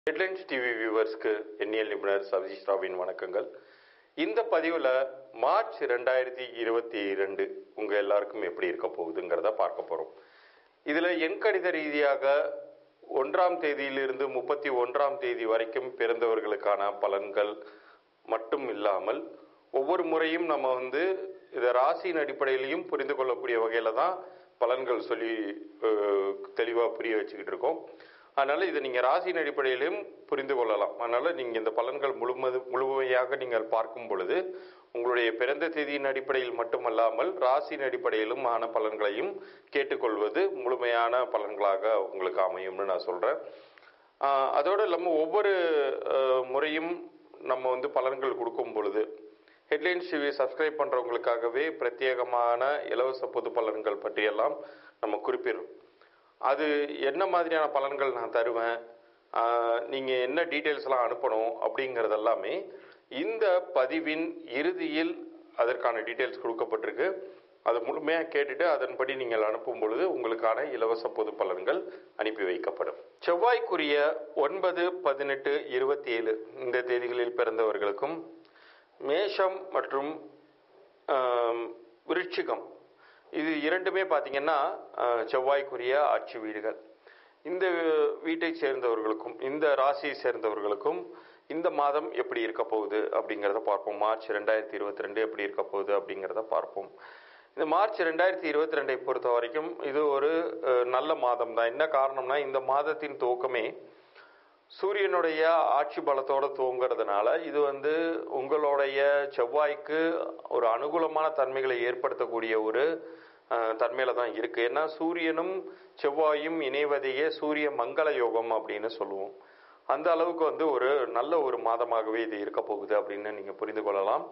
headlines TV வியூவர்ஸ்க்கு எண்ணியல் நிபுணர் சதீஷ் ராவின் வணக்கங்கள் இந்த பதிவில் மார்ச் ரெண்டாயிரத்தி இருபத்தி ரெண்டு உங்கள் எல்லாருக்கும் எப்படி இருக்க போகுதுங்கிறத பார்க்க போகிறோம் இதில் எண்கணித ரீதியாக ஒன்றாம் தேதியிலிருந்து முப்பத்தி ஒன்றாம் தேதி வரைக்கும் பிறந்தவர்களுக்கான பலன்கள் மட்டும் இல்லாமல் ஒவ்வொரு முறையும் நம்ம வந்து இதை ராசியின் அடிப்படையிலையும் புரிந்து கொள்ளக்கூடிய வகையில் தான் பலன்கள் சொல்லி தெளிவாக புரிய வச்சுக்கிட்டு இருக்கோம் அதனால் இதை நீங்கள் ராசியின் அடிப்படையிலையும் புரிந்து கொள்ளலாம் அதனால் நீங்கள் இந்த பலன்கள் முழுமது முழுமையாக நீங்கள் பார்க்கும் பொழுது உங்களுடைய பிறந்த தேதியின் அடிப்படையில் மட்டுமல்லாமல் ராசியின் அடிப்படையிலும் ஆன பலன்களையும் கேட்டுக்கொள்வது முழுமையான பலன்களாக உங்களுக்கு அமையும்னு நான் சொல்கிறேன் அதோடு இல்லாமல் ஒவ்வொரு அஹ், முறையும் நம்ம வந்து பலன்கள் கொடுக்கும் பொழுது ஹெட்லைன்ஸ் டிவி சப்ஸ்கிரைப் பண்ணுறவங்களுக்காகவே பிரத்யேகமான இலவச பொது பலன்கள் பற்றியெல்லாம் நம்ம குறிப்பிடுறோம் அது என்ன மாதிரியான பலன்கள் நான் தருவேன் நீங்கள் என்ன டீட்டெயில்ஸ்லாம் அனுப்பணும் அப்படிங்கிறது எல்லாமே இந்த பதிவின் இறுதியில் அதற்கான டீட்டெயில்ஸ் கொடுக்கப்பட்டிருக்கு அதை முழுமையாக கேட்டுட்டு அதன்படி நீங்கள் அனுப்பும் பொழுது உங்களுக்கான இலவச பொது பலன்கள் அனுப்பி வைக்கப்படும் செவ்வாய்க்குரிய ஒன்பது பதினெட்டு இருபத்தி ஏழு இந்த தேதிகளில் பிறந்தவர்களுக்கும் மேஷம் மற்றும் ஆம், விருச்சிகம் இது இரண்டுமே பார்த்தீங்கன்னா அஹ், செவ்வாய்க்குரிய ஆட்சி வீடுகள் இந்த வீட்டை சேர்ந்தவர்களுக்கும் இந்த ராசியை சேர்ந்தவர்களுக்கும் இந்த மாதம் எப்படி இருக்க போகுது அப்படிங்கிறத பார்ப்போம் மார்ச் ரெண்டாயிரத்தி இருபத்தி ரெண்டு எப்படி இருக்க போகுது அப்படிங்கிறத பார்ப்போம் இந்த மார்ச் ரெண்டாயிரத்தி இருபத்தி ரெண்டை பொறுத்த வரைக்கும் இது ஒரு அஹ், நல்ல மாதம் தான் என்ன காரணம்னா இந்த மாதத்தின் துவக்கமே சூரியனுடைய ஆட்சி பலத்தோட துவங்குறதுனால இது வந்து உங்களுடைய செவ்வாய்க்கு ஒரு அனுகூலமான தன்மைகளை ஏற்படுத்தக்கூடிய ஒரு அஹ், தன்மையில தான் இருக்கு ஏன்னா சூரியனும் செவ்வாயும் இணைவதையே சூரிய மங்கள யோகம் அப்படின்னு சொல்லுவோம் அந்த அளவுக்கு வந்து ஒரு நல்ல ஒரு மாதமாகவே இது இருக்க போகுது அப்படின்னு நீங்க புரிந்து கொள்ளலாம்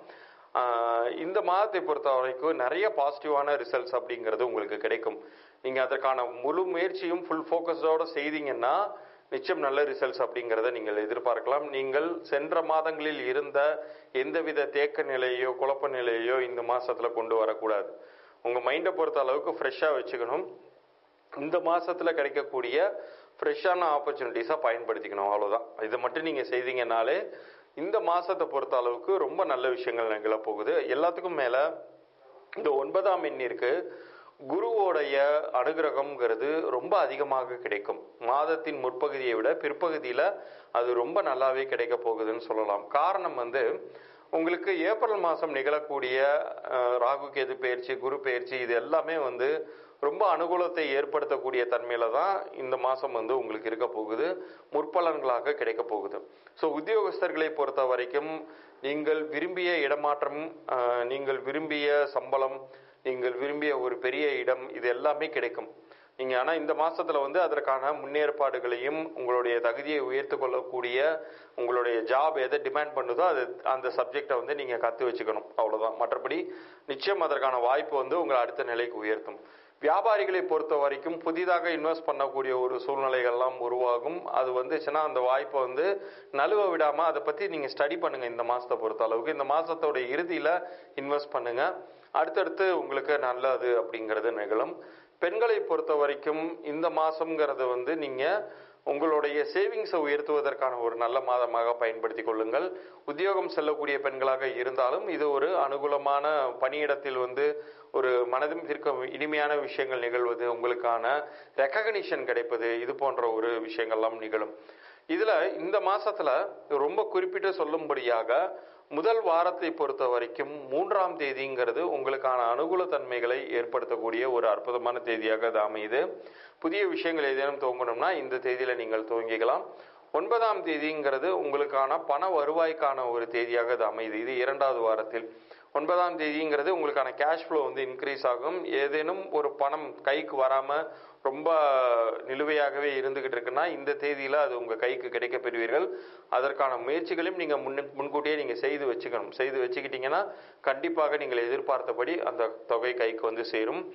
ஆஹ் இந்த மாதத்தை பொறுத்த வரைக்கும் நிறைய பாசிட்டிவான ரிசல்ட்ஸ் அப்படிங்கிறது உங்களுக்கு கிடைக்கும் நீங்க அதற்கான முழு முயற்சியும் ஃபுல் ஃபோக்கஸோட செய்தீங்கன்னா நிச்சயம் நல்ல ரிசல்ட்ஸ் அப்படிங்கிறத நீங்கள் எதிர்பார்க்கலாம் நீங்கள் சென்ற மாதங்களில் இருந்த எந்தவித தேக்க நிலையோ குழப்ப நிலையோ இந்த மாசத்துல கொண்டு வரக்கூடாது உங்க மைண்டை பொறுத்த அளவுக்கு ஃப்ரெஷ்ஷாக வச்சுக்கணும் இந்த மாசத்துல கிடைக்கக்கூடிய ஃப்ரெஷ்ஷான ஆப்பர்ச்சுனிட்டிஸை பயன்படுத்திக்கணும் அவ்வளவுதான் இதை மட்டும் நீங்க செய்தீங்கனாலே இந்த மாசத்தை பொறுத்த அளவுக்கு ரொம்ப நல்ல விஷயங்கள் நிகழ போகுது எல்லாத்துக்கும் மேல இந்த ஒன்பதாம் எண்ணிற்கு குருவோடைய அனுகிரகம்ங்கிறது ரொம்ப அதிகமாக கிடைக்கும் மாதத்தின் முற்பகுதியை விட பிற்பகுதியில அது ரொம்ப நல்லாவே கிடைக்க போகுதுன்னு சொல்லலாம் காரணம் வந்து உங்களுக்கு ஏப்ரல் மாதம் நிகழக்கூடிய அஹ், ராகு கேது பயிற்சி குரு பயிற்சி இது எல்லாமே வந்து ரொம்ப அனுகூலத்தை ஏற்படுத்தக்கூடிய தன்மையில தான் இந்த மாதம் வந்து உங்களுக்கு இருக்க போகுது முற்பலன்களாக கிடைக்க போகுது ஸோ உத்தியோகஸ்தர்களை பொறுத்த வரைக்கும் நீங்கள் விரும்பிய இடமாற்றம் அஹ், நீங்கள் விரும்பிய சம்பளம் நீங்கள் விரும்பிய ஒரு பெரிய இடம் இது எல்லாமே கிடைக்கும் நீங்க ஆனா இந்த மாசத்துல வந்து அதற்கான முன்னேற்பாடுகளையும் உங்களுடைய தகுதியை உயர்த்து கொள்ளக்கூடிய உங்களுடைய ஜாப் எதை டிமாண்ட் பண்ணுதோ அது அந்த சப்ஜெக்டை வந்து நீங்க கத்து வச்சுக்கணும் அவ்வளவுதான் மற்றபடி நிச்சயம் அதற்கான வாய்ப்பு வந்து உங்களை அடுத்த நிலைக்கு உயர்த்தும் வியாபாரிகளை பொறுத்த வரைக்கும் புதிதாக இன்வெஸ்ட் பண்ணக்கூடிய ஒரு சூழ்நிலைகள்லாம் உருவாகும் அது வந்துச்சுன்னா அந்த வாய்ப்பை வந்து நழுவ விடாம அதை பத்தி நீங்க ஸ்டடி பண்ணுங்க இந்த மாசத்தை பொறுத்த அளவுக்கு இந்த மாசத்தோட இறுதியில இன்வெஸ்ட் பண்ணுங்க அடுத்தடுத்து உங்களுக்கு நல்லது அப்படிங்கிறது நிகழும் பெண்களை பொறுத்த வரைக்கும் இந்த மாசம்ங்கிறது வந்து நீங்க உங்களுடைய சேவிங்ஸை உயர்த்துவதற்கான ஒரு நல்ல மாதமாக பயன்படுத்திக் கொள்ளுங்கள் உத்தியோகம் செல்லக்கூடிய பெண்களாக இருந்தாலும் இது ஒரு அனுகூலமான பணியிடத்தில் வந்து ஒரு மனதும் இருக்க இனிமையான விஷயங்கள் நிகழ்வது உங்களுக்கான ரெக்கக்னிஷன் கிடைப்பது இது போன்ற ஒரு விஷயங்கள்லாம் நிகழும் இதுல இந்த மாசத்துல ரொம்ப குறிப்பிட்டு சொல்லும்படியாக முதல் வாரத்தை பொறுத்த வரைக்கும் மூன்றாம் தேதிங்கிறது உங்களுக்கான அனுகூல தன்மைகளை ஏற்படுத்தக்கூடிய ஒரு அற்புதமான தேதியாக அது அமையுது புதிய விஷயங்கள் ஏதேனும் துவங்கணும்னா இந்த தேதியில நீங்கள் துவங்கிக்கலாம் ஒன்பதாம் தேதிங்கிறது உங்களுக்கான பண வருவாய்க்கான ஒரு தேதியாக அது அமையுது இது இரண்டாவது வாரத்தில் ஒன்பதாம் தேதிங்கிறது உங்களுக்கான கேஷ் ஃப்ளோ வந்து இன்க்ரீஸ் ஆகும் ஏதேனும் ஒரு பணம் கைக்கு வராம ரொம்ப நிலுவையாகவே இருந்துகிட்டு இருக்குன்னா இந்த தேதியில அது உங்க கைக்கு கிடைக்க பெறுவீர்கள் அதற்கான முயற்சிகளையும் நீங்க முன் முன்கூட்டியே நீங்க செய்து வச்சுக்கணும் செய்து வச்சுக்கிட்டீங்கன்னா கண்டிப்பாக நீங்கள் எதிர்பார்த்தபடி அந்த தொகை கைக்கு வந்து சேரும்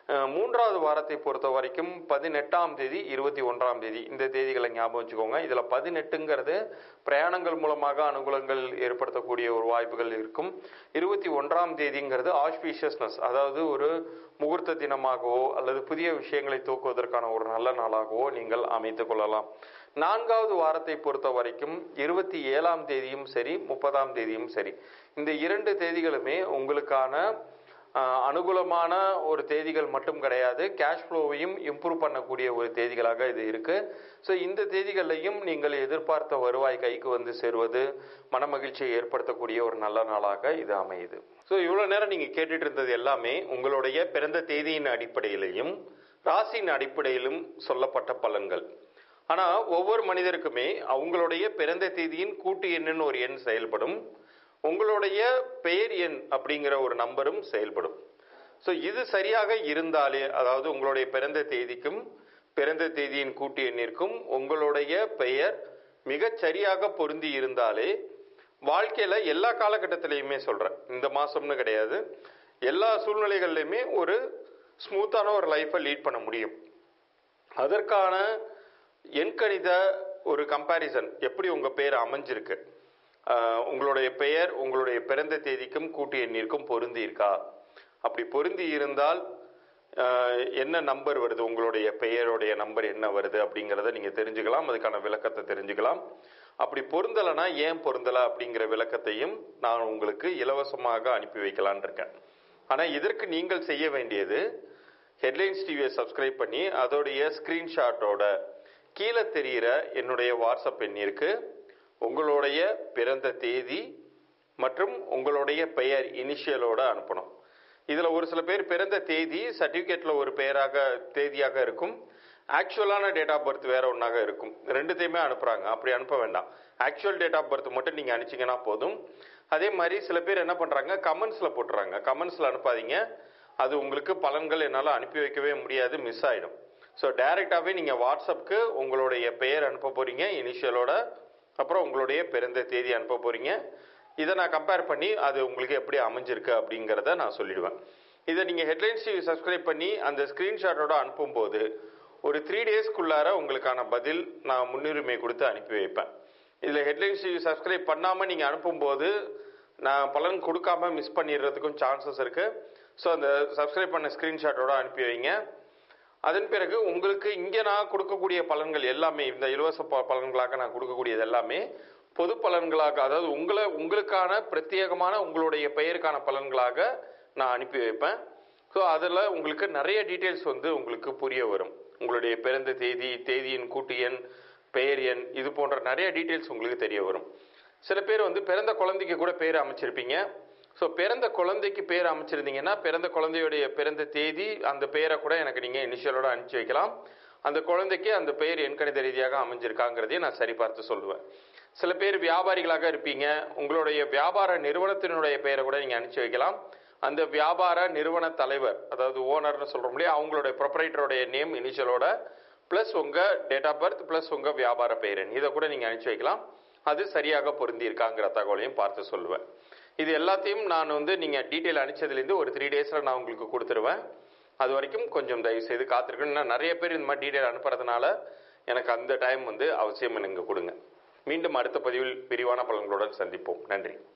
அஹ், மூன்றாவது வாரத்தை பொறுத்த வரைக்கும் பதினெட்டாம் தேதி இருபத்தி ஒன்றாம் தேதி இந்த தேதிகளை ஞாபகம் வச்சுக்கோங்க இதுல பதினெட்டுங்கிறது பிரயாணங்கள் மூலமாக அனுகூலங்கள் ஏற்படுத்தக்கூடிய ஒரு வாய்ப்புகள் இருக்கும் இருபத்தி ஒன்றாம் தேதிங்கிறது ஆஸ்பீஷியஸ்னஸ் அதாவது ஒரு முகூர்த்த தினமாகவோ அல்லது புதிய விஷயங்களை தூக்குவதற்கான ஒரு நல்ல நாளாகவோ நீங்கள் அமைத்துக் கொள்ளலாம் நான்காவது வாரத்தை பொறுத்த வரைக்கும் இருபத்தி ஏழாம் தேதியும் சரி முப்பதாம் தேதியும் சரி இந்த இரண்டு தேதிகளுமே உங்களுக்கான ஆஹ், அனுகூலமான ஒரு தேதிகள் மட்டும் கிடையாது கேஷ் ஃப்ளோவையும் இம்ப்ரூவ் பண்ணக்கூடிய ஒரு தேதிகளாக இது இருக்கு ஸோ இந்த தேதிகளையும் நீங்கள் எதிர்பார்த்த வருவாய் கைக்கு வந்து சேருவது மனமகிழ்ச்சியை ஏற்படுத்தக்கூடிய ஒரு நல்ல நாளாக இது அமையுது ஸோ இவ்வளோ நேரம் நீங்கள் கேட்டுட்டு இருந்தது எல்லாமே உங்களுடைய பிறந்த தேதியின் அடிப்படையிலையும் ராசியின் அடிப்படையிலும் சொல்லப்பட்ட பலன்கள் ஆனா ஒவ்வொரு மனிதருக்குமே அவங்களுடைய பிறந்த தேதியின் கூட்டு எண்ணுன்னு ஒரு எண் செயல்படும் உங்களுடைய பெயர் எண் அப்படிங்கிற ஒரு நம்பரும் செயல்படும் ஸோ இது சரியாக இருந்தாலே அதாவது உங்களுடைய பிறந்த தேதிக்கும் பிறந்த தேதியின் கூட்டு எண்ணிற்கும் உங்களுடைய பெயர் மிகச் சரியாக பொருந்தி இருந்தாலே வாழ்க்கையில எல்லா காலகட்டத்திலையுமே சொல்றேன் இந்த மாசம்னு கிடையாது எல்லா சூழ்நிலைகள்லையுமே ஒரு ஸ்மூத்தான ஒரு லைஃப்பை லீட் பண்ண முடியும் அதற்கான எண்கணித ஒரு கம்பேரிசன் எப்படி உங்க பேர் அமைஞ்சிருக்கு ஆஹ் உங்களுடைய பெயர் உங்களுடைய பிறந்த தேதிக்கும் கூட்டு எண்ணிற்கும் பொருந்தி இருக்கா அப்படி பொருந்தி இருந்தால் ஆஹ் என்ன நம்பர் வருது உங்களுடைய பெயருடைய நம்பர் என்ன வருது அப்படிங்கிறத நீங்க தெரிஞ்சுக்கலாம் அதுக்கான விளக்கத்தை தெரிஞ்சுக்கலாம் அப்படி பொருந்தலைன்னா ஏன் பொருந்தலை அப்படிங்கிற விளக்கத்தையும் நான் உங்களுக்கு இலவசமாக அனுப்பி வைக்கலான் இருக்கேன் ஆனா இதற்கு நீங்கள் செய்ய வேண்டியது ஹெட்லைன்ஸ் டிவியை சப்ஸ்கிரைப் பண்ணி அதோடைய ஸ்கிரீன்ஷாட்டோட கீழே தெரிகிற என்னுடைய வாட்ஸ்அப் எண்ணிற்கு உங்களுடைய பிறந்த தேதி மற்றும் உங்களுடைய பெயர் இனிஷியலோட அனுப்பணும் இதுல ஒரு சில பேர் பிறந்த தேதி சர்டிபிகேட்ல ஒரு பெயராக தேதியாக இருக்கும் ஆக்சுவலான டேட் ஆஃப் பர்த் வேற ஒன்றாக இருக்கும் ரெண்டுத்தையுமே அனுப்புறாங்க அப்படி அனுப்ப வேண்டாம் ஆக்சுவல் டேட் ஆஃப் பர்த் மட்டும் நீங்க அனுப்பிச்சீங்கன்னா போதும் அதே மாதிரி சில பேர் என்ன பண்றாங்க கமெண்ட்ஸ்ல போட்டுறாங்க கமெண்ட்ஸ்ல அனுப்பாதீங்க அது உங்களுக்கு பலன்கள் என்னால் அனுப்பி வைக்கவே முடியாது மிஸ் ஆயிடும் ஸோ டைரெக்டாகவே நீங்கள் வாட்ஸ்அப்புக்கு உங்களுடைய பெயர் அனுப்ப போறீங்க இனிஷியலோட அப்புறம் உங்களுடைய பிறந்த தேதி அனுப்ப போறீங்க இதை நான் கம்பேர் பண்ணி அது உங்களுக்கு எப்படி அமைஞ்சிருக்கு அப்படிங்கிறத நான் சொல்லிடுவேன் இதை நீங்கள் ஹெட்லைன்ஸ் டிவி சப்ஸ்கிரைப் பண்ணி அந்த ஸ்க்ரீன்ஷாட்டோட அனுப்பும்போது ஒரு த்ரீ டேஸ்க்குள்ளார உங்களுக்கான பதில் நான் முன்னுரிமை கொடுத்து அனுப்பி வைப்பேன் இதில் ஹெட்லைன்ஸ் டிவி சப்ஸ்கிரைப் பண்ணாமல் நீங்கள் அனுப்பும்போது நான் பலன் கொடுக்காம மிஸ் பண்ணிடுறதுக்கும் சான்சஸ் இருக்கு ஸோ அந்த சப்ஸ்கிரைப் பண்ண ஸ்க்ரீன்ஷாட்டோட அனுப்பி வைங்க அதன் பிறகு உங்களுக்கு இங்கே நான் கொடுக்கக்கூடிய பலன்கள் எல்லாமே இந்த இலவச ப- பலன்களாக நான் கொடுக்கக்கூடியது எல்லாமே பொது பலன்களாக அதாவது உங்களை உங்களுக்கான பிரத்யேகமான உங்களுடைய பெயருக்கான பலன்களாக நான் அனுப்பி வைப்பேன் ஸோ அதில் உங்களுக்கு நிறைய டீட்டெயில்ஸ் வந்து உங்களுக்கு புரிய வரும் உங்களுடைய பிறந்த தேதி தேதியின் கூட்டு எண் பெயர் எண் இது போன்ற நிறைய டீட்டெயில்ஸ் உங்களுக்கு தெரிய வரும் சில பேர் வந்து பிறந்த குழந்தைக்கு கூட பேர் அமைச்சிருப்பீங்க ஸோ பிறந்த குழந்தைக்கு பேர் அமைச்சிருந்தீங்கன்னா பிறந்த குழந்தையுடைய பிறந்த தேதி அந்த பெயரை கூட எனக்கு நீங்கள் இனிஷியலோட அனுப்பிச்சு வைக்கலாம் அந்த குழந்தைக்கு அந்த பெயர் எண்கணித ரீதியாக அமைஞ்சிருக்காங்கிறதையும் நான் சரி பார்த்து சொல்லுவேன் சில பேர் வியாபாரிகளாக இருப்பீங்க உங்களுடைய வியாபார நிறுவனத்தினுடைய பெயரை கூட நீங்கள் அனுப்பிச்சு வைக்கலாம் அந்த வியாபார நிறுவன தலைவர் அதாவது ஓனர்னு சொல்கிறோம் இல்லையா அவங்களுடைய ப்ரொப்பரைட்டருடைய நேம் இனிஷியலோட ப்ளஸ் உங்கள் டேட் ஆஃப் பர்த் ப்ளஸ் உங்கள் வியாபார பெயரன் இதை கூட நீங்கள் அனுப்பிச்சு வைக்கலாம் அது சரியாக பொருந்தி இருக்காங்கிற தகவலையும் பார்த்து சொல்லுவேன் இது எல்லாத்தையும் நான் வந்து நீங்கள் டீட்டெயில் அனுப்பிச்சதுலேருந்து ஒரு த்ரீ டேஸில் நான் உங்களுக்கு கொடுத்துருவேன் அது வரைக்கும் கொஞ்சம் தயவு செய்து காத்திருக்கணும் நான் நிறைய பேர் இந்த மாதிரி டீட்டெயில் அனுப்புறதுனால எனக்கு அந்த டைம் வந்து அவசியம் எனக்கு கொடுங்க மீண்டும் அடுத்த பதிவில் விரிவான பலன்களுடன் சந்திப்போம் நன்றி